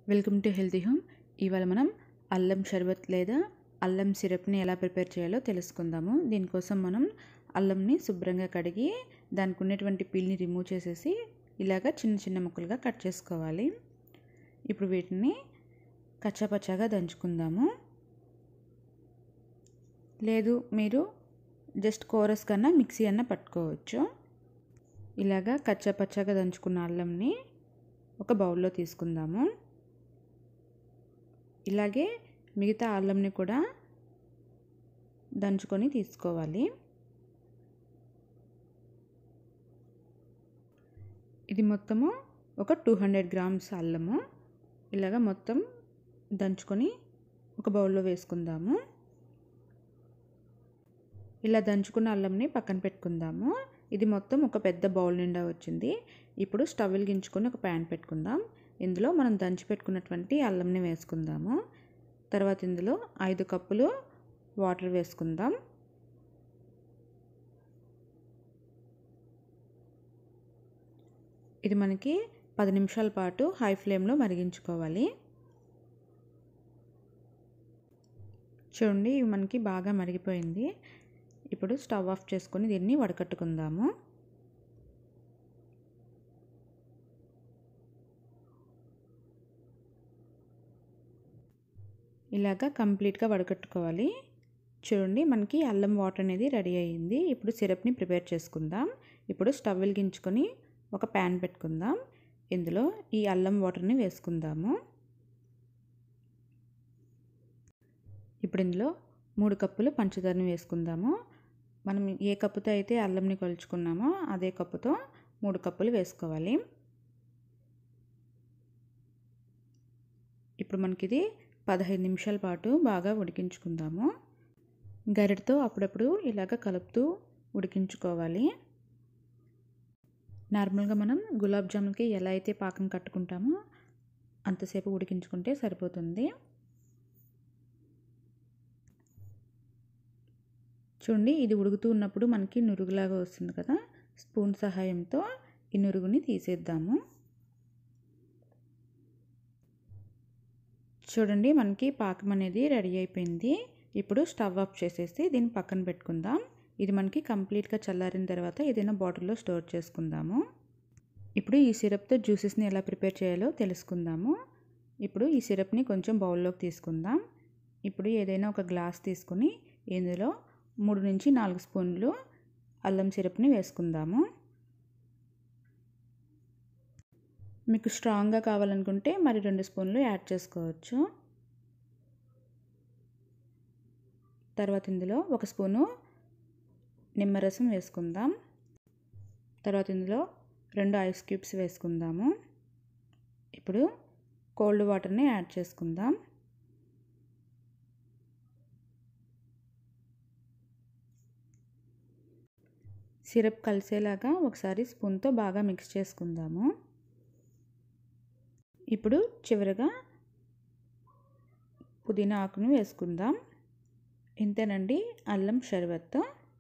welcome to healthy home ఇవాళ మనం అల్లం షర్బత్ లేదా అల్లం సిరప్ని ఎలా ప్రిపేర్ చేయాలో తెలుసుకుందాము దీనికోసం మనం అల్లంని శుభ్రంగా కడిగి దానికి ఉన్నటువంటి పీల్ని రిమూవ్ చేసేసి ఇలాగ చిన్న చిన్న ముక్కలుగా కట్ చేసుకోవాలి ఇప్పుడు వీటిని కచ్చాపచ్చాగా దంచుకుందాము లేదు మీరు జస్ట్ కోరస్ కన్నా మిక్సీ అన్న పట్టుకోవచ్చు ఇలాగా కచ్చాపచ్చాగా దంచుకున్న అల్లంని ఒక బౌల్లో తీసుకుందాము ఇలాగే మిగతా అల్లంని కూడా దంచుకొని తీసుకోవాలి ఇది మొత్తము ఒక టూ హండ్రెడ్ గ్రామ్స్ అల్లము ఇలాగ మొత్తం దంచుకొని ఒక బౌల్లో వేసుకుందాము ఇలా దంచుకున్న అల్లంని పక్కన పెట్టుకుందాము ఇది మొత్తం ఒక పెద్ద బౌల్ నిండా వచ్చింది ఇప్పుడు స్టవ్ వెలిగించుకొని ఒక ప్యాన్ పెట్టుకుందాం ఇందులో మనం దంచి పెట్టుకున్నటువంటి అల్లంని వేసుకుందాము తర్వాత ఇందులో ఐదు కప్పులు వాటర్ వేసుకుందాం ఇది మనకి పది నిమిషాల పాటు హై ఫ్లేమ్లో మరిగించుకోవాలి చూడండి ఇవి మనకి బాగా మరిగిపోయింది ఇప్పుడు స్టవ్ ఆఫ్ చేసుకొని దీన్ని వడకట్టుకుందాము ఇలాగా కంప్లీట్గా వడకట్టుకోవాలి చూడండి మనకి అల్లం వాటర్ అనేది రెడీ అయ్యింది ఇప్పుడు సిరప్ని ప్రిపేర్ చేసుకుందాం ఇప్పుడు స్టవ్ వెలిగించుకొని ఒక ప్యాన్ పెట్టుకుందాం ఇందులో ఈ అల్లం వాటర్ని వేసుకుందాము ఇప్పుడు ఇందులో మూడు కప్పులు పంచదారని వేసుకుందాము మనం ఏ కప్పుతో అయితే అల్లంని కొలుచుకున్నామో అదే కప్పుతో మూడు కప్పులు వేసుకోవాలి ఇప్పుడు మనకి ఇది పదహైదు నిమిషాల పాటు బాగా ఉడికించుకుందాము గరిటతో అప్పుడప్పుడు ఇలాగ కలుపుతూ ఉడికించుకోవాలి నార్మల్గా మనం గులాబ్ జామున్కి ఎలా అయితే పాకం కట్టుకుంటామో అంతసేపు ఉడికించుకుంటే సరిపోతుంది చూడండి ఇది ఉడుకుతూ ఉన్నప్పుడు మనకి నురుగులాగా వస్తుంది కదా స్పూన్ సహాయంతో ఈ నురుగుని తీసేద్దాము చూడండి మనకి పాకం అనేది రెడీ అయిపోయింది ఇప్పుడు స్టవ్ ఆఫ్ చేసేసి దీన్ని పక్కన పెట్టుకుందాం ఇది మనకి కంప్లీట్గా చల్లారిన తర్వాత ఏదైనా బాటిల్లో స్టోర్ చేసుకుందాము ఇప్పుడు ఈ సిరప్తో జ్యూసెస్ని ఎలా ప్రిపేర్ చేయాలో తెలుసుకుందాము ఇప్పుడు ఈ సిరప్ని కొంచెం బౌల్లోకి తీసుకుందాం ఇప్పుడు ఏదైనా ఒక గ్లాస్ తీసుకుని ఇందులో మూడు నుంచి నాలుగు స్పూన్లు అల్లం సిరప్ని వేసుకుందాము మీకు స్ట్రాంగ్గా కావాలనుకుంటే మరి రెండు స్పూన్లు యాడ్ చేసుకోవచ్చు తర్వాత ఇందులో ఒక స్పూను నిమ్మరసం వేసుకుందాం తర్వాత ఇందులో రెండు ఐస్ క్యూబ్స్ వేసుకుందాము ఇప్పుడు కోల్డ్ వాటర్ని యాడ్ చేసుకుందాం సిరప్ కలిసేలాగా ఒకసారి స్పూన్తో బాగా మిక్స్ చేసుకుందాము ఇప్పుడు చివరగా పుదీనా ఆకును వేసుకుందాం ఇంతేనండి అల్లం షర్బత్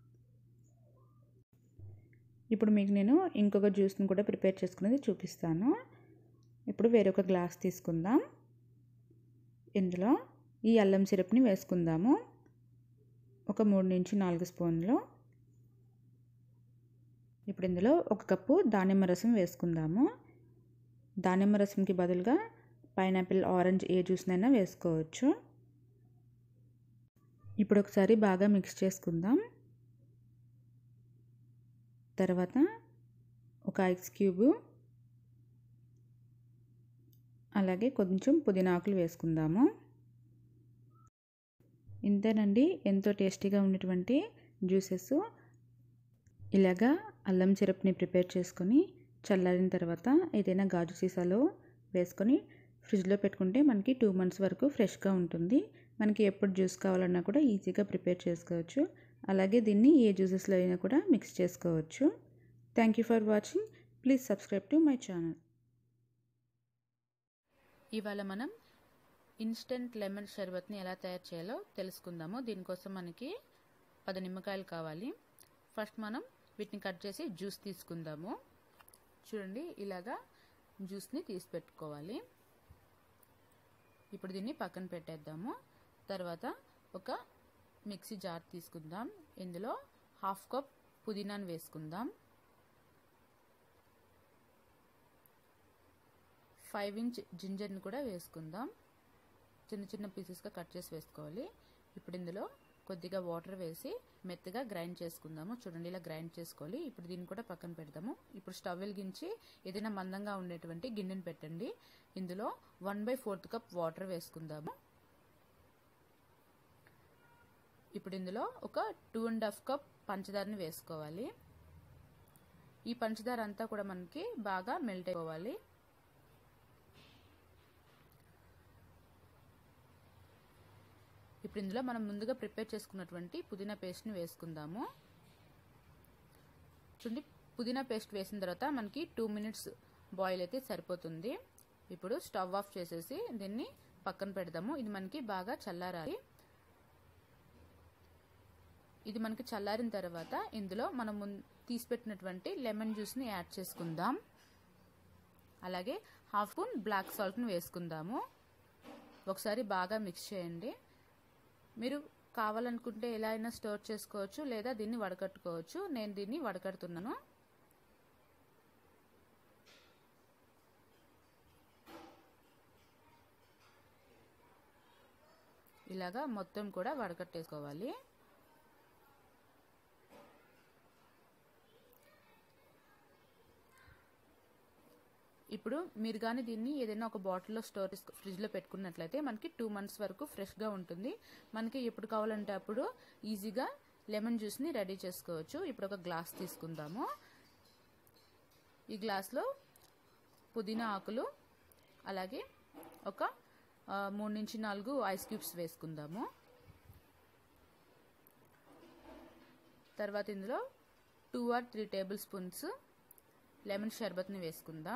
ఇప్పుడు మీకు నేను ఇంకొక జ్యూస్ని కూడా ప్రిపేర్ చేసుకునేది చూపిస్తాను ఇప్పుడు వేరొక గ్లాస్ తీసుకుందాం ఇందులో ఈ అల్లం సిరప్ని వేసుకుందాము ఒక మూడు నుంచి నాలుగు స్పూన్లు ఇప్పుడు ఇందులో ఒక కప్పు దానిమ్మ రసం వేసుకుందాము దానిమ్మ రసంకి బదులుగా పైనాపిల్ ఆరెంజ్ ఏ జ్యూస్నైనా వేసుకోవచ్చు ఇప్పుడు ఒకసారి బాగా మిక్స్ చేసుకుందాం తర్వాత ఒక ఐస్ క్యూబు అలాగే కొంచెం పుదీనాకులు వేసుకుందాము ఇంతేనండి ఎంతో టేస్టీగా ఉన్నటువంటి జ్యూసెస్ ఇలాగా అల్లం సిరప్ని ప్రిపేర్ చేసుకొని చల్లారిన తర్వాత ఏదైనా గాజు సీసాలో వేసుకొని ఫ్రిడ్జ్లో పెట్టుకుంటే మనకి టూ మంత్స్ వరకు ఫ్రెష్గా ఉంటుంది మనకి ఎప్పుడు జ్యూస్ కావాలన్నా కూడా ఈజీగా ప్రిపేర్ చేసుకోవచ్చు అలాగే దీన్ని ఏ జ్యూసెస్లో అయినా కూడా మిక్స్ చేసుకోవచ్చు thank you for watching please subscribe to my channel ఇవాళ మనం ఇన్స్టెంట్ లెమన్ షర్బత్ని ఎలా తయారు చేయాలో తెలుసుకుందాము దీనికోసం మనకి పది నిమ్మకాయలు కావాలి ఫస్ట్ మనం వీటిని కట్ చేసి జ్యూస్ తీసుకుందాము చూడండి ఇలాగా జ్యూస్ని తీసి పెట్టుకోవాలి ఇప్పుడు దీన్ని పక్కన పెట్టేద్దాము తర్వాత ఒక మిక్సీ జార్ తీసుకుందాం ఇందులో హాఫ్ కప్ పుదీనాను వేసుకుందాం ఫైవ్ ఇంచ్ జింజర్ని కూడా వేసుకుందాం చిన్న చిన్న పీసెస్గా కట్ చేసి వేసుకోవాలి ఇప్పుడు ఇందులో కొద్దిగా వాటర్ వేసి మెత్తగా గ్రైండ్ చేసుకుందాము చూడండి ఇలా గ్రైండ్ చేసుకోవాలి ఇప్పుడు దీన్ని కూడా పక్కన పెడదాము ఇప్పుడు స్టవ్ వెలిగించి ఏదైనా మందంగా ఉండేటువంటి గిన్నెని పెట్టండి ఇందులో one by fourth cup water వేసుకుందాము ఇప్పుడు ఇందులో ఒక టూ అండ్ హాఫ్ కప్ పంచదారని వేసుకోవాలి ఈ పంచదార అంతా కూడా మనకి బాగా మెల్ట్ అయిపోవాలి ఇప్పుడు ఇందులో మనం ముందుగా ప్రిపేర్ చేసుకున్నటువంటి పుదీనా పేస్ట్ని వేసుకుందాము చూడండి పుదీనా పేస్ట్ వేసిన తర్వాత మనకి టూ మినిట్స్ బాయిల్ అయితే సరిపోతుంది ఇప్పుడు స్టవ్ ఆఫ్ చేసేసి దీన్ని పక్కన పెడదాము ఇది మనకి బాగా చల్లారాలి ఇది మనకి చల్లారిన తర్వాత ఇందులో మనం తీసిపెట్టినటువంటి లెమన్ జ్యూస్ని యాడ్ చేసుకుందాం అలాగే హాఫ్ స్పూన్ బ్లాక్ సాల్ట్ని వేసుకుందాము ఒకసారి బాగా మిక్స్ చేయండి మీరు కావాలనుకుంటే ఎలా అయినా స్టోర్ చేసుకోవచ్చు లేదా దీన్ని వడకట్టుకోవచ్చు నేను దీన్ని వడకడుతున్నాను ఇలాగా మొత్తం కూడా వడకట్టేసుకోవాలి ఇప్పుడు మీరు కానీ దీన్ని ఏదైనా ఒక బాటిల్లో స్టోర్ ఫ్రిడ్జ్లో పెట్టుకున్నట్లయితే మనకి టూ మంత్స్ వరకు ఫ్రెష్గా ఉంటుంది మనకి ఎప్పుడు కావాలంటే అప్పుడు ఈజీగా లెమన్ జ్యూస్ని రెడీ చేసుకోవచ్చు ఇప్పుడు ఒక గ్లాస్ తీసుకుందాము ఈ గ్లాస్లో పుదీనా ఆకులు అలాగే ఒక మూడు నుంచి నాలుగు ఐస్ క్యూబ్స్ వేసుకుందాము తర్వాత ఇందులో two or three table spoons lemon షర్బత్ని వేసుకుందాం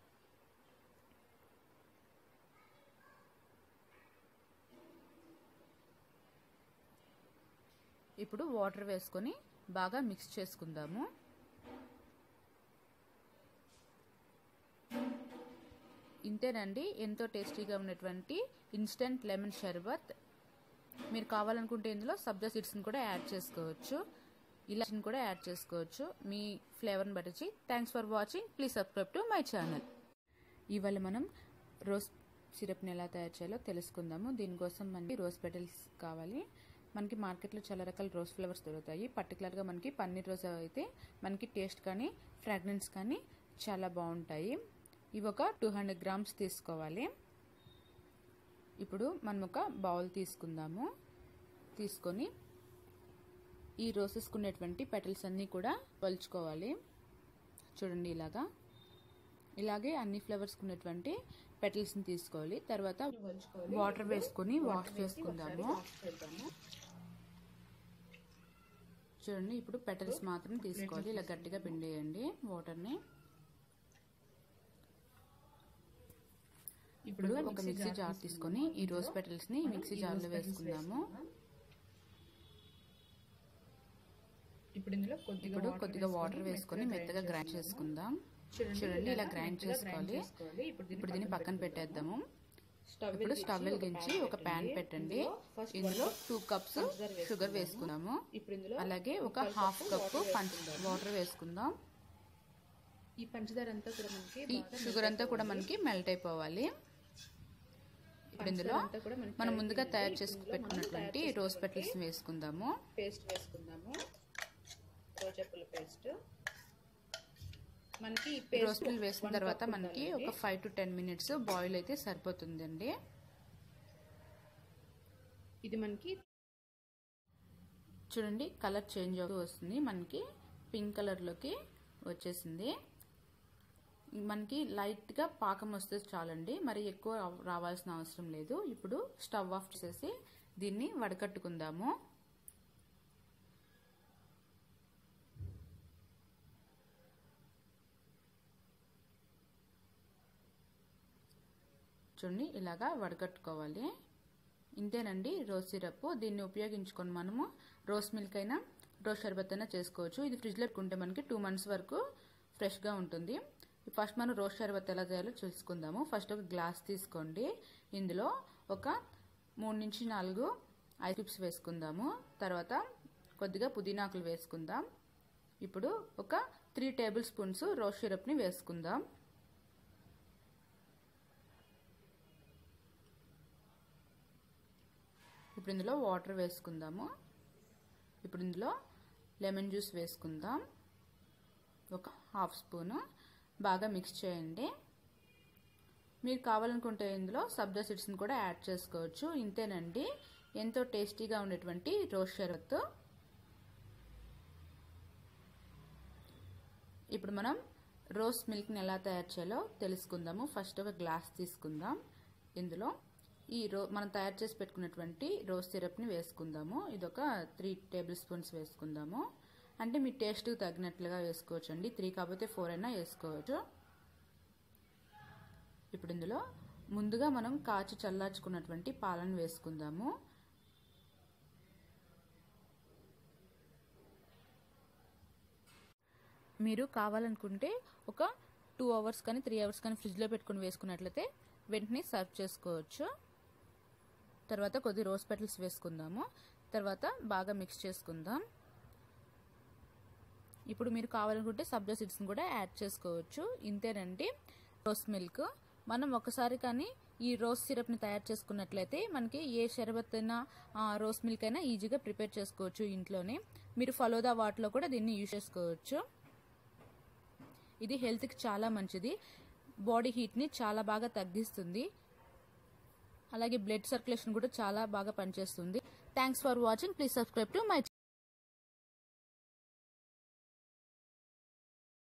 ఇప్పుడు వాటర్ వేసుకొని బాగా మిక్స్ చేసుకుందాము ఇంతేనండి ఎంతో టేస్టీగా ఉన్నటువంటి ఇన్స్టెంట్ లెమన్ షర్బత్ మీరు కావాలనుకుంటే ఇందులో సబ్జా సీడ్స్ని కూడా యాడ్ చేసుకోవచ్చు ఇలాచిని కూడా యాడ్ చేసుకోవచ్చు మీ ఫ్లేవర్ని బట్టి thanks for watching please subscribe to my channel ఇవాళ మనం రోజ్ సిరప్ని ఎలా తయారు చేయాలో తెలుసుకుందాము దీనికోసం మనకి రోజ్ పెటల్స్ కావాలి మనకి మార్కెట్లో చాలా రకాల రోజ్ ఫ్లవర్స్ దొరుకుతాయి పర్టికులర్గా మనకి పన్నీర్ రోజ్ అయితే మనకి టేస్ట్ కానీ ఫ్రాగ్రెన్స్ కానీ చాలా బాగుంటాయి ఇవి ఒక టూ హండ్రెడ్ గ్రామ్స్ తీసుకోవాలి ఇప్పుడు మనం ఒక బౌల్ తీసుకుందాము తీసుకొని ఈ రోజెస్కి ఉండేటువంటి పెటల్స్ అన్నీ కూడా పలుచుకోవాలి చూడండి ఇలాగా ఇలాగే అన్ని ఫ్లవర్స్కి ఉన్నటువంటి పెటల్స్ని తీసుకోవాలి తర్వాత వాటర్ వేసుకొని వాష్ చేసుకుందాము చూడండి ఇప్పుడు పెటల్స్ మాత్రం తీసుకోవాలి ఇలా గట్టిగా పిండేయండి వాటర్ని ఇప్పుడు ఒక మిక్సీ జార్ తీసుకొని ఈ రోజ్ పెటల్స్ ని మిక్సీ జార్లో వేసుకుందాము ఇప్పుడు ఇందులో కొద్దిగా ఇప్పుడు కొద్దిగా వాటర్ వేసుకొని మెత్తగా గ్రైండ్ చేసుకుందాం చూడండి ఇలా గ్రైండ్ చేసుకోవాలి ఇప్పుడు దీన్ని పక్కన పెట్టేద్దాము ఇప్పుడు స్టవ్ వెలిగించి ఒక ప్యాన్ పెట్టండి ఇందులో టూ కప్స్ షుగర్ వేసుకుందాము ఇప్పుడు ఇందులో అలాగే ఒక హాఫ్ కప్ పంచ వాటర్ వేసుకుందాం ఈ పంచదార అంతా కూడా మనకి ఈ షుగర్ అంతా కూడా మనకి మెల్ట్ అయిపోవాలి ఇప్పుడు ఇందులో అంతా కూడా మనకి మనం ముందుగా తయారు చేసి పెట్టుకున్నటువంటి రోజ్ పెటల్స్ వేసుకుందాము పేస్ట్ వేసుకుందాము రోజాపుల పేస్ట్ మనకి ఈ రోజ్ పేస్ట్ పెటల్ వేసిన తర్వాత మనకి ఒక five to ten minutes boil అయితే సరిపోతుందండి ఇది మనకి చూడండి కలర్ చేంజ్ అవుతూ వస్తుంది మనకి పింక్ కలర్లోకి వచ్చేసింది మనకి లైట్గా పాకం వస్తే చాలండి మరి ఎక్కువ రావాల్సిన అవసరం లేదు ఇప్పుడు స్టవ్ ఆఫ్ చేసేసి దీన్ని వడకట్టుకుందాము చూడండి ఇలాగా వడకట్టుకోవాలి ఇంతేనండి రోజ్ సిరప్ దీన్ని ఉపయోగించుకొని మనము రోజ్ మిల్క్ అయినా రోజ్ షర్బత్ అయినా చేసుకోవచ్చు ఇది ఫ్రిడ్జ్లో పెట్టుకుంటే మనకి టూ మంత్స్ వరకు ఫ్రెష్గా ఉంటుంది ఫస్ట్ మనం రోజ్ షర్బత్ ఎలా చేయాలో చూసుకుందాము ఫస్ట్ ఒక గ్లాస్ తీసుకోండి ఇందులో ఒక మూడు నుంచి నాలుగు ఐస్ క్యూబ్స్ వేసుకుందాము తర్వాత కొద్దిగా పుదీనాకులు వేసుకుందాం ఇప్పుడు ఒక త్రీ టేబుల్ స్పూన్స్ రోజ్ సిరప్ని వేసుకుందాం ఇప్పుడు ఇందులో వాటర్ వేసుకుందాము ఇప్పుడు ఇందులో లెమన్ జ్యూస్ వేసుకుందాం ఒక హాఫ్ స్పూను బాగా మిక్స్ చేయండి మీరు కావాలనుకుంటే ఇందులో సబ్జా సీడ్స్ని కూడా యాడ్ చేసుకోవచ్చు ఇంతేనండి ఎంతో టేస్టీగా ఉండేటువంటి రోజ్ షరబత్ ఇప్పుడు మనం రోజ్ మిల్క్ని ఎలా తయారు చేయాలో తెలుసుకుందాము ఫస్ట్ ఒక గ్లాస్ తీసుకుందాం ఇందులో ఈ రో మనం తయారు చేసి పెట్టుకున్నటువంటి రోజ్ సిరప్ని వేసుకుందాము ఇది ఒక త్రీ టేబుల్ స్పూన్స్ వేసుకుందాము అంటే మీ టేస్ట్కి తగినట్లుగా వేసుకోవచ్చు అండి త్రీ కాకపోతే ఫోర్ అయినా వేసుకోవచ్చు ఇప్పుడు ఇందులో ముందుగా మనం కాచి చల్లార్చుకున్నటువంటి పాలను వేసుకుందాము మీరు కావాలనుకుంటే ఒక టూ అవర్స్ కానీ త్రీ అవర్స్ కానీ ఫ్రిడ్జ్లో పెట్టుకుని వేసుకున్నట్లయితే వెంటనే సర్వ్ చేసుకోవచ్చు తర్వాత కొద్ది రోజ్ పెటల్స్ వేసుకుందాము తర్వాత బాగా మిక్స్ చేసుకుందాం ఇప్పుడు మీరు కావాలనుకుంటే సబ్జా సీడ్స్ని కూడా యాడ్ చేసుకోవచ్చు ఇంతేనండి రోస్ మిల్క్ మనం ఒకసారి కానీ ఈ రోజ్ సిరప్ని తయారు చేసుకున్నట్లయితే మనకి ఏ షరబత్ అయినా రోస్ మిల్క్ అయినా ఈజీగా ప్రిపేర్ చేసుకోవచ్చు ఇంట్లోనే మీరు ఫలోదా వాటిలో కూడా దీన్ని యూజ్ చేసుకోవచ్చు ఇది హెల్త్కి చాలా మంచిది బాడీ హీట్ని చాలా బాగా తగ్గిస్తుంది అలాగే బ్లడ్ సర్క్యులేషన్ కూడా చాలా బాగా పనిచేస్తుంది thanks for watching please subscribe to my